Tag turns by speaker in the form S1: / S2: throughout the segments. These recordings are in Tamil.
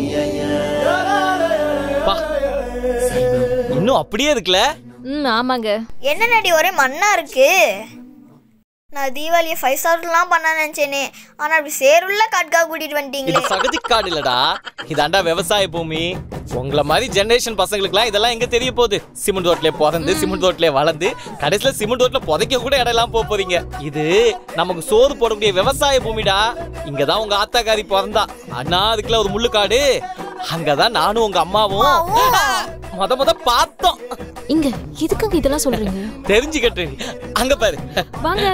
S1: பா. இன்னும் அப்படியே இருக்குல்ல
S2: ம் ஆமாங்க
S3: என்ன நடி ஒரே மண்ணா இருக்கு நான் தீபாவளியை ஃபைவ் ஸ்டார்லாம் பண்ண நினைச்சேனே ஆனா அப்படி சேருள்ள காட்கா கூட்டிட்டு
S1: இது
S3: வந்துட்டீங்களே
S1: சகதி காடு இல்லடா இதாண்டா விவசாய பூமி உங்கள மாதிரி ஜெனரேஷன் பசங்களுக்குலாம் இதெல்லாம் எங்க தெரிய போகுது சிமெண்ட் ரோட்ல பிறந்து சிமெண்ட் ரோட்ல வளர்ந்து கடைசியில சிமெண்ட் ரோட்ல புதைக்க கூட இடம் எல்லாம் போக போறீங்க இது நமக்கு சோறு போடக்கூடிய விவசாய பூமிடா இங்கதான் உங்க ஆத்தாக்காரி பிறந்தா அண்ணா அதுக்குள்ள ஒரு முள்ளுக்காடு அங்கதான் நானும் உங்க அம்மாவும் முத முத பார்த்தோம்
S2: இங்க எதுக்குங்க இதெல்லாம் சொல்றீங்க
S1: தெரிஞ்சுக்கட்டு அங்க பாரு
S2: வாங்க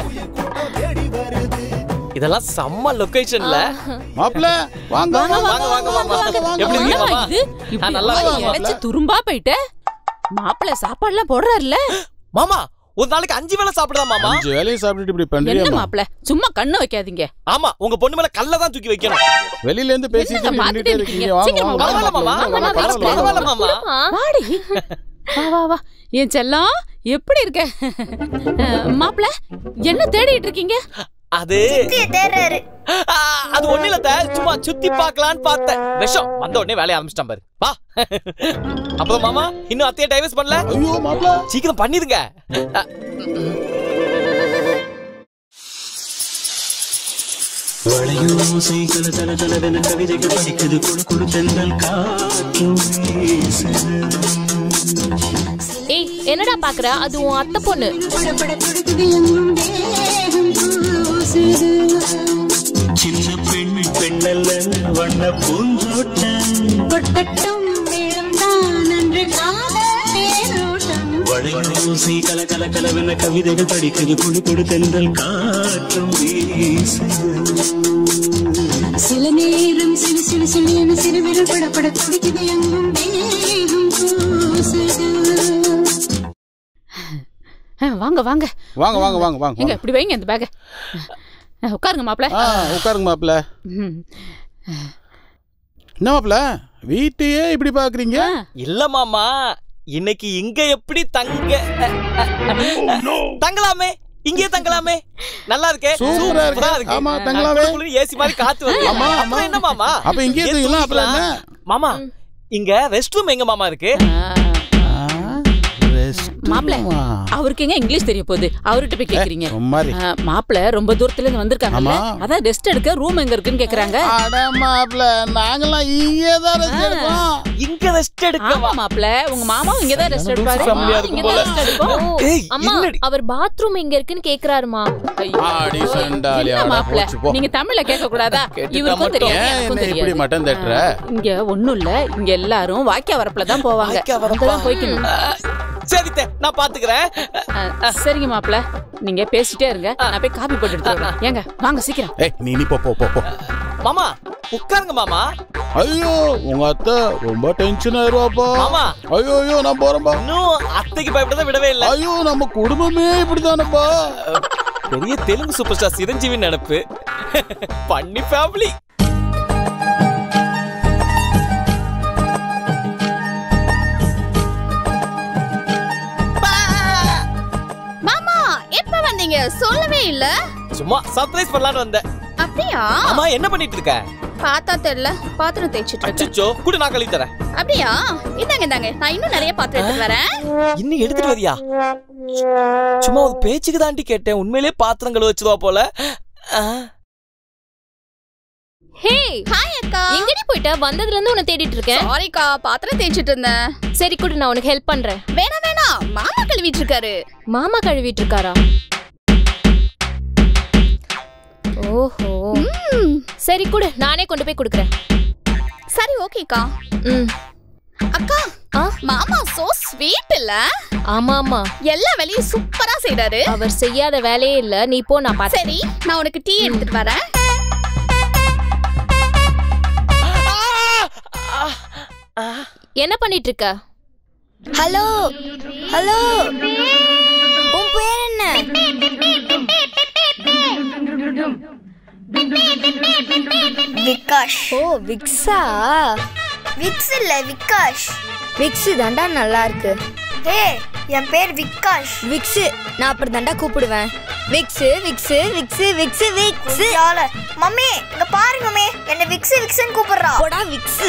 S1: இதெல்லாம் செம்ம லொகேஷன்ல
S4: மாப்பிள்ள வாங்க
S1: வாங்க வாங்க மாமா எப்படி இருக்கீங்க மாமா
S5: இது
S1: ஆ, நல்லா
S5: இப்படி
S1: இருக்கேன்
S5: இழைச்சு துரும்பா போயிட்ட மாப்பிள்ள சாப்பாடுலாம் போடுறாருல
S1: மாமா ஒரு நாளைக்கு அஞ்சு வேளை சாப்பிடுதா மாமா
S4: அஞ்சு வேலையும் சாப்பிட்டுட்டு இப்படி
S5: என்ன
S4: பண்றியா
S5: மாப்பிள்ள சும்மா கண்ணு வைக்காதீங்க
S1: ஆமா உங்க பொண்ணு மேல கல்ல தான் தூக்கி வைக்கணும்
S4: வெளியில இருந்து பேசிட்டு
S5: என்னங்க
S4: நின்னுட்டே
S5: பார்த்துட்டே
S4: இருக்கீங்க
S5: இருக்கீங்க?
S4: வாங்க
S5: சீக்கிரம்
S4: வாங்க
S1: பரவாயில்ல மாமா
S4: வாங்க, வாங்க,
S1: பரவாயில்ல
S4: பரவாயில்ல.
S1: பரவாயில்ல மாமா
S5: வாடி வா வா வா என் செல்லம் எப்படி இருக்க அஹ், மாப்பிள்ள என்ன தேடிட்டு இருக்கீங்க
S1: அது
S3: சித்தியை தேர்றாரு
S1: ஆ, அது ஒண்ணு இல்ல அத்தை. சும்மா சுத்தி பார்க்கலான்னு பார்த்தேன் விஷம் வந்த உடனே வேலைய ஆரம்பிச்சிட்டான் பாரு வா அப்புறம் மாமா இன்னும் அத்தைய டைவர்ஸ் பண்ணல
S4: ஐயோ மாப்பிள்ள
S1: சீக்கிரம் பண்ணிருங்க அ,
S6: வளையோசை கல தல தலவென கவிதைகள் படிக்குது குழு குழு தென்றல் காற்றும் வீசுது
S2: ஏய் என்னடா பாக்குற அது உன் அத்தை பொண்ணு
S6: சின்ன பெண் பெண்ணல்ல வண்ண பூஞ்சோட்டம் வளையோசை கல கல கலவென கவிதைகள் படிக்குது குழு குழு தென்றல் காற்றும் வீசுது
S7: சில நேரம் சிறு சிறு சிறு என சிறுவிரல் படப்பட துடிக்குது எங்கும் தேகம் கூசுது
S5: அஹ், வாங்க வாங்க
S4: வாங்க வாங்க வாங்க வாங்க
S5: எங்க
S4: வாங்க.
S5: இப்படி வைங்க இந்த பேக உட்காருங்க மாப்பிள்ள
S4: ஆ உட்காருங்க மாப்பிள்ள
S5: ம்.
S4: என்ன மாப்பிள்ள வீட்டையே இப்படி பாக்குறீங்க
S1: இல்ல மாமா இன்னைக்கு இங்க எப்படி தங்க அ, அ, அ, தங்கலாமே இங்கே தங்கலாமே நல்லா இருக்கே
S4: சூப்பரா இருக்கு. ஆமா, தங்கலாமே.
S1: ஏசி மாதிரி காத்து வருது
S4: ஆமா, ஆமா.
S1: அப்புறம் என்ன மாமா
S4: அப்ப இங்கேயே
S1: இங்கே
S4: தூங்கலாம், அப்புறம் என்ன?
S1: தூங்கிக்கலாம். மாமா இங்க ரெஸ்ட் ரூம் எங்க மாமா இருக்கு
S5: மாப்பிள்ள அவருக்கு எங்க இங்கிலீஷ் தெரிய போகுது அவர்கிட்ட போய் கேக்குறீங்க
S4: சும்மாரி.
S5: அஹ், மாப்பிள்ள ரொம்ப தூரத்துல இருந்து வந்திருக்காங்கல்ல
S4: ஆமா.
S5: அதான் ரெஸ்ட் எடுக்க ரூம் எங்க இருக்குன்னு கேக்குறாங்க
S4: அட மாப்பிள்ள நாங்கெல்லாம் இங்கே தான் ரெஸ்ட் எடுப்போம்
S1: இங்க ரெஸ்ட்
S5: ஆமா மாப்பிள்ள உங்க மாமா இங்கதான் ரெஸ்ட் எடுப்பாரு
S1: family-ஆ இருக்கும்
S5: இங்கதான்
S1: போல.
S5: ரெஸ்ட் எடுப்போம்
S1: ஏய்,
S2: அம்மா
S1: என்னடி?
S2: அவர் பாத்ரூம் எங்க இருக்குன்னு கேக்குறாருமா
S4: ஆடி சண்டாலி
S5: என்ன
S4: ஆட
S5: மாப்பிள்ள
S4: போச்சு போ.
S5: நீங்க தமிழ்ல கேட்க கூடாதா
S1: கேட்டுட்டா
S5: இவருக்கும் தெரியும்
S4: ஏன்
S5: எனக்கும்
S4: என்ன இப்படி
S5: தெரியாது
S4: மட்டன் தட்டுற
S5: இங்க ஒண்ணும் இல்ல இங்க எல்லாரும் வாக்கிய வரப்புல தான் போவாங்க
S1: வாய்க்கா வரப்பா.
S5: அங்கதான் போய்க்கணும்
S1: சரி தே, நான் பாத்துக்கிறேன்
S5: அஹ், சரிங்க மாப்பிள்ள நீங்க பேசிட்டே இருங்க நான் போய் காபி போட்டு எடுத்து வரேன். ஏங்க வாங்க சீக்கிரம்
S4: ஏய் நீ நீ போ போ போ போ
S1: மாமா உட்காருங்க மாமா
S4: ஐயோ உங்க அத்தை ரொம்ப டென்ஷன் ஆயிருவாப்பா
S1: மாமா.
S4: ஐயோ ஐயோ நான் போறேன்பா
S1: இன்னும் அத்தைக்கு பயப்படதான் விடவே இல்ல
S4: ஐயோ நம்ம குடும்பமே இப்படிதானப்பா
S1: பெரிய தெலுங்கு சூப்பர் ஸ்டார் சிரஞ்சீவி நினப்பு பண்ணி ஃபேமிலி
S8: மாமா எப்ப வந்தீங்க சொல்லவே இல்ல
S1: சும்மா சர்ப்ரைஸ் பண்ணலாம்னு வந்தேன்
S8: அப்படியா
S1: ஆமா என்ன பண்ணிட்டு இருக்க
S8: பார்த்தா தெரியல பாத்திரம் தேய்ச்சிட்டு இருக்கேன்
S1: அச்சோ கூட நான் கழுவி தரேன்
S8: அப்படியா இந்தாங்க இந்தாங்க நான் இன்னும் நிறைய பாத்திரம் எடுத்துட்டு வரேன்
S1: இன்னும் எடுத்துட்டு வரியா சும்மா ஒரு பேச்சுக்கு தாண்டி கேட்டேன் உண்மையிலேயே பாத்திரம் கழுவ வச்சுருவா போல ஆ.
S2: ஹே
S8: ஹாய் அக்கா
S2: எங்கடி போயிட்ட வந்ததுல இருந்து உன்னை தேடிட்டு இருக்கேன்
S8: சாரிக்கா பாத்திரம் தேய்ச்சிட்டு இருந்தேன்
S2: சரி கூட நான் உனக்கு ஹெல்ப் பண்றேன்
S8: வேணா வேணா மாமா கழுவிட்டு இருக்காரு
S2: மாமா கழுவிட்டு இருக்காரா ஓஹோ சரி கூட நானே கொண்டு போய் கொடுக்குறேன்
S8: சரி ஓகேக்கா
S2: ம்
S8: அக்கா
S2: ஆ?
S8: மாமா சோ ஸ்வீட் இல்ல
S2: ஆமா ஆமா
S8: எல்லா வேலையும் சூப்பரா செய்றாரு
S2: அவர் செய்யாத வேலையே இல்ல நீ போ நான் பாத்து
S8: சரி நான் உனக்கு டீ எடுத்துட்டு வரேன்
S2: என்ன பண்ணிட்டு இருக்க
S3: ஹலோ ஹலோ உன் பேர் என்ன விகாஷ்
S9: ஓ விக்ஸா
S3: விக்ஸ் இல்ல விகாஷ்
S9: விக்ஸ் தாண்டா நல்லா இருக்கு
S3: ஏய் என் பேர் விக்காஷ்
S9: விக்ஸு நான் அப்படி தாண்டா கூப்பிடுவேன் விக்ஸு விக்ஸு விக்ஸு விக்ஸு விக்ஸு
S3: குய்யால. மம்மி இங்க பாரு மம்மி என்ன விக்ஸ் விக்ஸ்னு கூப்பிடுறா
S9: போடா விக்ஸு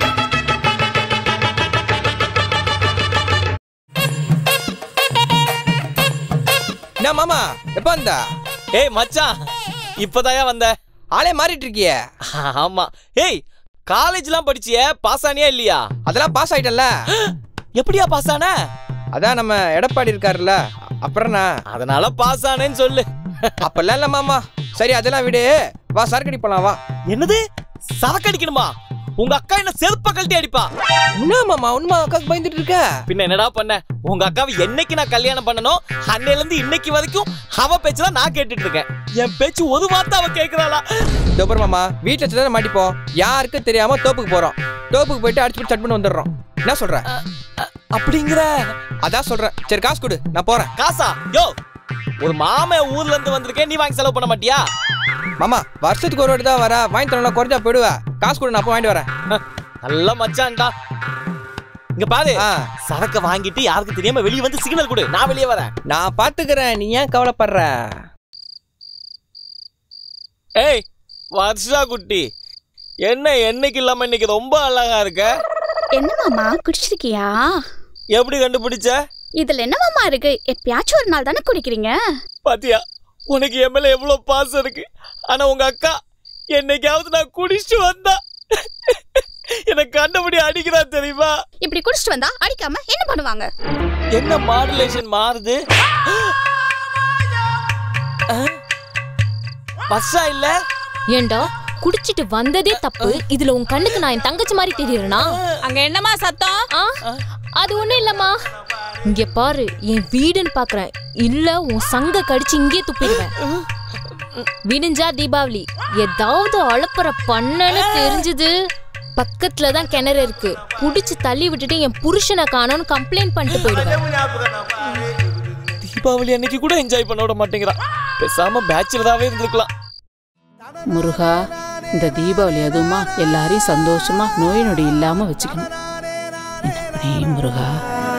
S10: என்ன மாமா எப்ப வந்த
S1: ஏய் மச்சான் இப்பதாயா வந்த
S10: ஆளே மாறிட்டு இருக்கியே
S1: ஆமா ஏய் காலேஜ்லாம் படிச்சியே பாஸ் ஆனியா இல்லையா
S10: அதெல்லாம் பாஸ் ஆயிட்டல்ல
S1: எப்படியா பாஸ் ஆன
S10: அதான் நம்ம எடப்பாடி இருக்காருல்ல அப்புறம் நான்
S1: அதனால பாஸ் ஆனேன்னு சொல்லு
S10: அப்பெல்லாம் இல்ல மாமா சரி அதெல்லாம் விடு வா சரக்கடி போலாம் வா
S1: என்னது சரக்கு அடிக்கணுமா உங்க அக்கா என்ன செருப்ப கழட்டி அடிப்பா
S10: என்ன மாமா உண்மை அக்காக்கு பயந்துட்டு இருக்க
S1: பின்ன என்னடா பண்ண உங்க அக்காவை என்னைக்கு நான் கல்யாணம் பண்ணனோ அன்னையில இருந்து இன்னைக்கு வரைக்கும் அவ பேச்சு தான் நான் கேட்டுட்டு இருக்கேன் என் பேச்சு ஒரு வார்த்தை அவ கேக்குறாளா
S10: தோப்பர் மாமா வீட்டுல வச்சு மாட்டிப்போம் யாருக்கும் தெரியாம தோப்புக்கு போறோம் தோப்புக்கு போயிட்டு அடிச்சு போட்டு சட் பண்ணி வந்துடுறோம் என்ன சொல்ற
S1: அப்படிங்கிற
S10: அதான் சொல்றேன் சரி காசு கொடு நான் போறேன்
S1: காசா யோ ஒரு மாமன் ஊர்ல இருந்து வந்திருக்கேன் நீ வாங்கி செலவு பண்ண மாட்டியா
S10: மாமா வருஷத்துக்கு ஒரு வாட்டி தான் வர வாங்கி தரணும் குறைஞ்சா போயிடுவா காசு கொடு நான் அப்போ வாங்கிட்டு வரேன்
S1: நல்ல மச்சான்டா இங்க பாரு
S10: ஆ.
S1: சரக்க வாங்கிட்டு யாருக்கு தெரியாம வெளிய வந்து சிக்னல் கொடு நான் வெளியே வரேன்
S10: நான் பாத்துக்கிறேன் நீ ஏன் கவலைப்படுற
S1: ஏய் வர்ஷா குட்டி என்ன என்னைக்கு இல்லாம இன்னைக்கு ரொம்ப அழகா இருக்க
S8: என்ன மாமா குடிச்சிருக்கியா
S1: எப்படி கண்டுபிடிச்ச
S8: இதுல என்ன மாமா இருக்கு எப்பயாச்சும் ஒரு நாள் தானே குடிக்கிறீங்க
S1: பாத்தியா உனக்கு என் மேல எவ்வளவு பாசம் இருக்கு ஆனா உங்க அக்கா என்னைக்காவது நான் குடிச்சிட்டு வந்தா எனக்கு கண்டபடி அடிக்கிறா தெரியுமா
S8: இப்படி குடிச்சிட்டு வந்தா அடிக்காம என்ன பண்ணுவாங்க
S1: என்ன மாடுலேஷன் மாறுது பஸ்ஸா இல்ல
S2: ஏண்டா குடிச்சிட்டு வந்ததே தப்பு இதுல உன் கண்ணுக்கு நான் என் தங்கச்சி மாதிரி தெரியறனா
S5: அங்க என்னமா சத்தம்
S2: ஆ அது ஒண்ணும் இல்லம்மா இங்க பாரு என் வீடுன்னு பாக்குறேன் இல்ல உன் சங்க கடிச்சு இங்கே துப்பிடுவேன் விடிஞ்சா தீபாவளி ஏதாவது அலப்பற பண்ணன்னு தெரிஞ்சது பக்கத்துல தான் கிணறு இருக்கு புடிச்சு தள்ளி விட்டுட்டு என் புருஷனை காணோன்னு கம்ப்ளைண்ட் பண்ணிட்டு போயிடுவேன்
S1: தீபாவளி அன்னைக்கு கூட என்ஜாய் பண்ண விட மாட்டேங்கிறா பேசாம பேச்சுலராகவே இருந்திருக்கலாம்
S5: முருகா இந்த தீபாவளி அதுவுமா எல்லாரையும் சந்தோஷமா நோய் நொடி இல்லாம வச்சுக்கணும் என்ன பண்ணே முருகா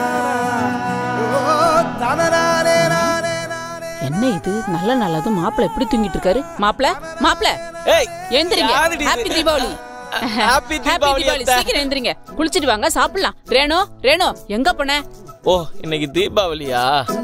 S5: என்ன இது நல்ல நல்லது மாப்பிள்ள எப்படி தூங்கிட்டு இருக்காரு மாப்பிள்ள மாப்பிள்ள
S1: ஏய்
S5: எழுந்திரிங்க
S1: யாருடி இது?
S5: Happy Deepavali
S1: happy
S5: happy
S1: Deepavali
S5: Deepavali
S1: அத்தை.
S5: சீக்கிரம் எழுந்திரிங்க குளிச்சிட்டு வாங்க சாப்பிடலாம் ரேணு ரேணு எங்க போன
S1: ஓ இன்னைக்கு தீபாவளியா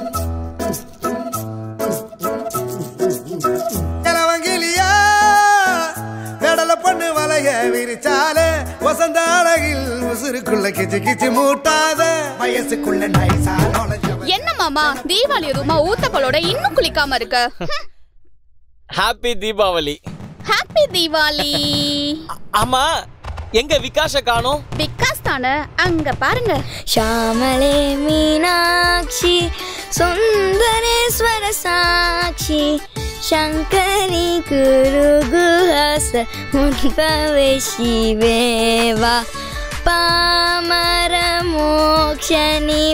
S11: ஜனவங்கிலியா கடல பண்ணு வலைய விரிச்சாலே வசந்த அழகில் உசுருக்குள்ள கிச்சு கிச்சு மூட்டாத வயசுக்குள்ள நைசா நுழைஞ்சவன்
S8: என்ன மாமா தீபாவளி எதுவுமா ஊத்தப்பலோட இன்னும் குளிக்காம இருக்க
S1: ஹாப்பி தீபாவளி
S8: ஹாப்பி தீபாவளி
S1: ஆமா எங்க விகாஷ காணோம்
S8: விகாஸ் தானே அங்க பாருங்க
S9: ಶ್ಯಾಮಲೆ ಮೀನಾಕ್ಷಿ ಸುಂದರೇಶ್ವರ ಸಾಕ್ಷಿ ಶಂಕರಿ ಕುರುಗುಹಸ ಮುಂತವೆ ಶಿವೇವ ಪಾಮರ ಮೋಕ್ಷನಿ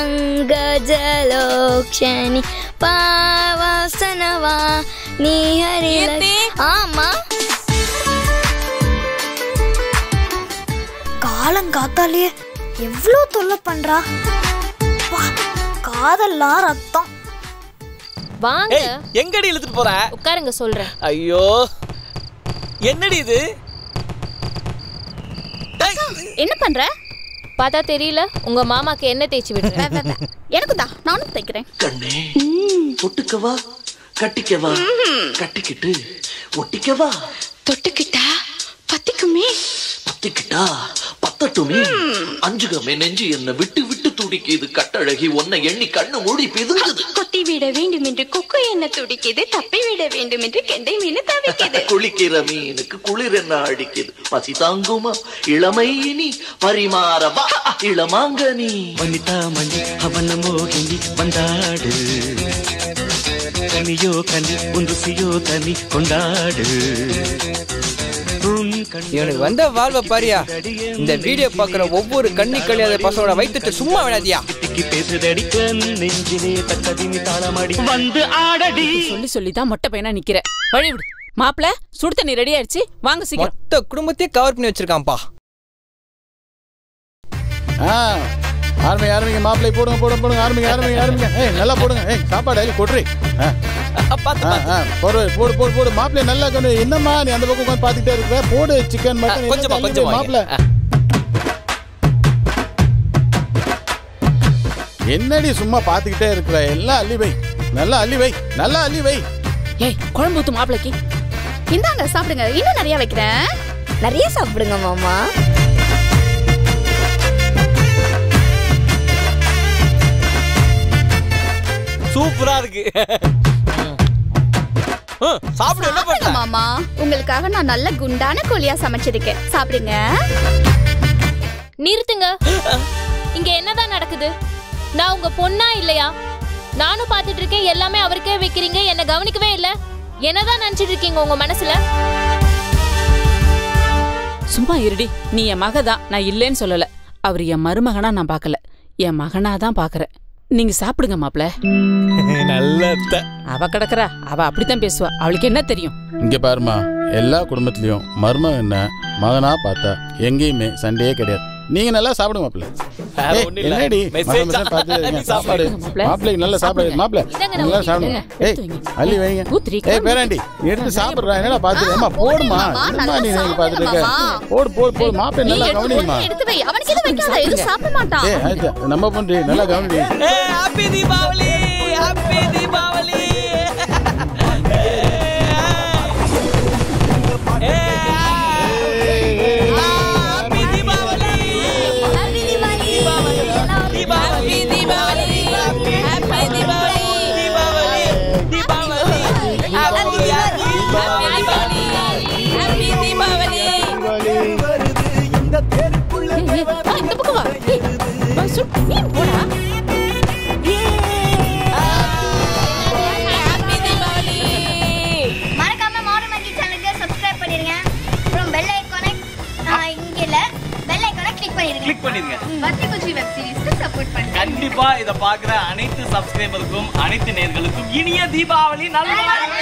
S9: ಪಂಗಜಲೋಕ್ಷನಿ ಪಾವಸನವಾ ನೀ ಹರಿ
S5: கீர்த்தி?
S9: ஆமா
S3: காலங்காத்தாலே எவ்வளோ தொல்லை பண்றா பா, காதெல்லாம் ரத்தம்
S2: வாங்க
S1: ஏய் எங்கடி இழுத்துட்டு போற
S2: உட்காருங்க சொல்றேன்
S1: ஐயோ என்னடி இது ஏய்,
S8: என்ன பண்ற
S2: பார்த்தா தெரியல உங்க மாமாக்கு என்ன தேய்ச்சி விடுறேன்
S8: வே, வே, வே. எனக்கு தான் நானும் தைக்கிறேன்
S6: கண்ணே தொட்டுக்கவா கட்டிக்கவா கட்டிக்கிட்டு ஒட்டிக்கவா
S7: தொட்டுக்கிட்டா பத்திக்குமே
S6: பத்திக்கிட்டா பத்தட்டுமே அஞ்சுகமே நெஞ்சு என்ன விட்டு விட்டு துடிக்குது கட்டழகி உன்னை எண்ணி கண்ணு மூடி பிதுங்குது
S7: கொத்தி விட வேண்டும் என்று கொக்கு என்ன துடிக்குது தப்பி விட வேண்டும் என்று கெண்டை மீன் தவிக்குது
S6: குளிக்கிற மீனுக்கு குளிர் என்ன அடிக்குது பசி தாங்குமா இளமை நீ பரிமாறவா இளமாங்கனி
S12: ವನಿತಾ ಮಣಿ ಅವನ ಮೋಹಿನಿ ಬಂದಾಡು ಕನಿಯೋ ಕನಿ ಒಂದು ಸಿಯೋ ತನಿ ಕೊಂಡಾಡು ಉನ್ ಕಣ್ಣು
S10: இவனுக்கு வந்த வாழ்வை பாரியா இந்த வீடியோ பாக்குற ஒவ்வொரு கண்ணி கல்யாண பசங்களோட வைத்துட்டு சும்மா விடாதியா
S12: திக்கி பேசுதடி கண் நெஞ்சிலே தக்கதினி தாளமாடி வந்து ஆடடி
S5: சொல்லி சொல்லி தான் மொட்டை பையனா நிக்கிற வழி விடு மாப்பிள்ள சுடு தண்ணி ரெடி ஆயிடுச்சு வாங்க சீக்கிரம்
S10: மொத்த குடும்பத்தையே கவர் பண்ணி வச்சிருக்கான்ப்பா
S4: ஆ ஆரம்பிங்க ஆரம்பிங்க மாப்பிள்ளை போடுங்க போடுங்க போடுங்க ஆரம்பிங்க ஆரம்பிங்க ஆரம்பிங்க ஏய் நல்லா போடுங்க ஏய் சாப்பாடு ஐ கொட்ரி ஆ
S1: பார்த்து
S4: ஆ, ஆ, போடு போடு போடு போடு மாப்பிள்ளை நல்லா கொண்டு என்னம்மா நீ அந்த பக்கம் உட்காந்து பார்த்துட்டே இருக்க போடு சிக்கன் மட்டன்
S1: கொஞ்சமா கொஞ்சமா
S4: மாப்பிள்ளை என்னடி சும்மா பார்த்துக்கிட்டே இருக்கிற எல்லாம் அள்ளி வை நல்லா அள்ளி வை நல்லா அள்ளி வை
S8: ஏய் குழம்பு ஊத்து மாப்பிளைக்கு இந்தாங்க சாப்பிடுங்க இன்னும் நிறைய வைக்கிறேன்
S9: நிறைய சாப்பிடுங்க மாமா
S1: சூப்பரா இருக்கு ம், சாப்பிடு என்ன
S8: சாப்பிடுங்க
S1: பண்ற
S8: மாமா உங்களுக்காக நான் நல்ல குண்டான கோழியா சமைச்சிருக்கேன் சாப்பிடுங்க
S2: நிறுத்துங்க இங்க என்னதான் நடக்குது நான் உங்க பொண்ணா இல்லையா நானும் பார்த்துட்டு இருக்கேன் எல்லாமே அவருக்கே வைக்கிறீங்க என்ன கவனிக்கவே இல்ல என்னதான் நினைச்சிட்டு இருக்கீங்க உங்க மனசுல
S5: சும்மா இருடி நீ என் மக தான் நான் இல்லைன்னு சொல்லல அவர் என் மருமகனா நான் பார்க்கல என் மகனா தான் பார்க்கறேன் நீங்க சாப்பிடுங்க மாப்ள
S1: நல்ல
S5: அவ கிடக்குறா அவ அப்படித்தான் பேசுவா அவளுக்கு என்ன தெரியும்
S4: இங்க பாருமா எல்லா குடும்பத்திலயும் மருமகன் என்ன மகனா பார்த்தா எங்கேயுமே சண்டையே கிடையாது நீங்க நல்லா சாப்பிடுங்க மாப்பிள்ள
S1: வேற
S4: ஏய்,
S1: ஒண்ணும் இல்ல.
S4: என்னடி
S1: Message
S4: மசம் மசம்
S1: தான்.
S4: பார்த்துட்டு இருக்கீங்க?
S1: நீ
S4: சாப்பாடு
S1: சாப்பிடுங்க.
S4: மாப்பிள்ளைக்கு நல்லா சாப்பாடு மாப்பிள்ள
S2: இதாங்க நான்
S4: நல்லா
S2: ஊத்தி
S4: சாப்பிடுங்க
S2: வைக்கிறேன்.
S4: ஏய் அள்ளி வைங்க ஏய் பேராண்டி நீ எடுத்து சாப்பிடுறா என்னடா பார்த்துட்டு ஏம்மா போடுமா என்னம்மா நீ நீங்க பார்த்துட்டு இருக்க போடு போடு போடு மாப்பிள்ளை நல்லா கவனிமா
S8: எடுத்து வை அவனுக்கு எதுவும் வைக்காத எதுவும் சாப்பிட மாட்டான்
S4: ஏய் ஆயிடுச்சு நம்ம பண்றி நல்லா கவனி
S1: ஏய் happy Deepavali happy Deepavali happy Deepavali happy Deepavali Deepavali Deepavali happy Deepavali Deepavali Deepavali happy Deepavali happy Deepavali
S5: இந்த பக்கம் வா ஏய், வா, சுட், நீ போடா
S3: மறக்காம மாடு மங்கி சேனலுக்கு சப்ஸ்கிரைப் பண்ணிருங்க அப்புறம் பெல் ஐகானை இங்க இல்ல பெல் ஐகானை கிளிக் பண்ணிருங்க
S1: கிளிக் பண்ணிருங்க
S3: பத்தி குச்சி வெப் சீரிஸ்க்கு சப்போர்ட் பண்ணுங்க
S1: கண்டிப்பா இத பாக்குற அனைத்து சப்ஸ்கிரைபருக்கும் அனைத்து நேர்களுக்கும் இனிய தீபாவளி நல்வாழ்த்துக்கள்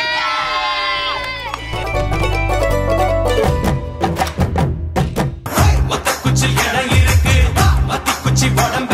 S12: குச்சி இடம் இருக்கு மத்தி குச்சி உடம்பு